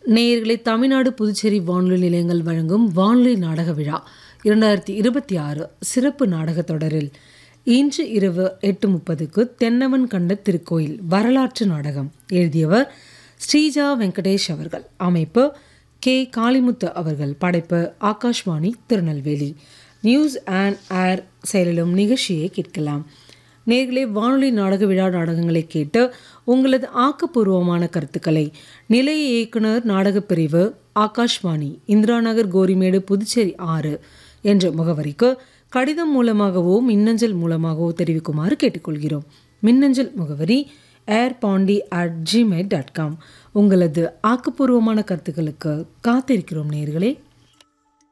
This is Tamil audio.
நேயர்களை தமிழ்நாடு புதுச்சேரி வானொலி நிலையங்கள் வழங்கும் வானொலி நாடக விழா இரண்டாயிரத்தி இருபத்தி ஆறு சிறப்பு நாடகத் தொடரில் இன்று இரவு எட்டு முப்பதுக்கு தென்னவன் கண்ட திருக்கோயில் வரலாற்று நாடகம் எழுதியவர் ஸ்ரீஜா வெங்கடேஷ் அவர்கள் அமைப்பு கே காளிமுத்து அவர்கள் படைப்பு Akashvani Tirunelveli news and air செயலிலும் நிகழ்ச்சியை கேட்கலாம் நேர்களே வானொலி நாடக விழா நாடகங்களை கேட்டு உங்களது ஆக்கப்பூர்வமான கருத்துக்களை நிலைய இயக்குனர் நாடகப் பிரிவு ஆகாஷ்வாணி இந்திரா நகர் கோரிமேடு புதுச்சேரி ஆறு என்ற முகவரிக்கு கடிதம் மூலமாகவோ மின்னஞ்சல் மூலமாகவோ தெரிவிக்குமாறு கேட்டுக்கொள்கிறோம் மின்னஞ்சல் முகவரி air Pondy at Gmail dot com உங்களது ஆக்கப்பூர்வமான கருத்துக்களுக்கு காத்திருக்கிறோம் நேர்களே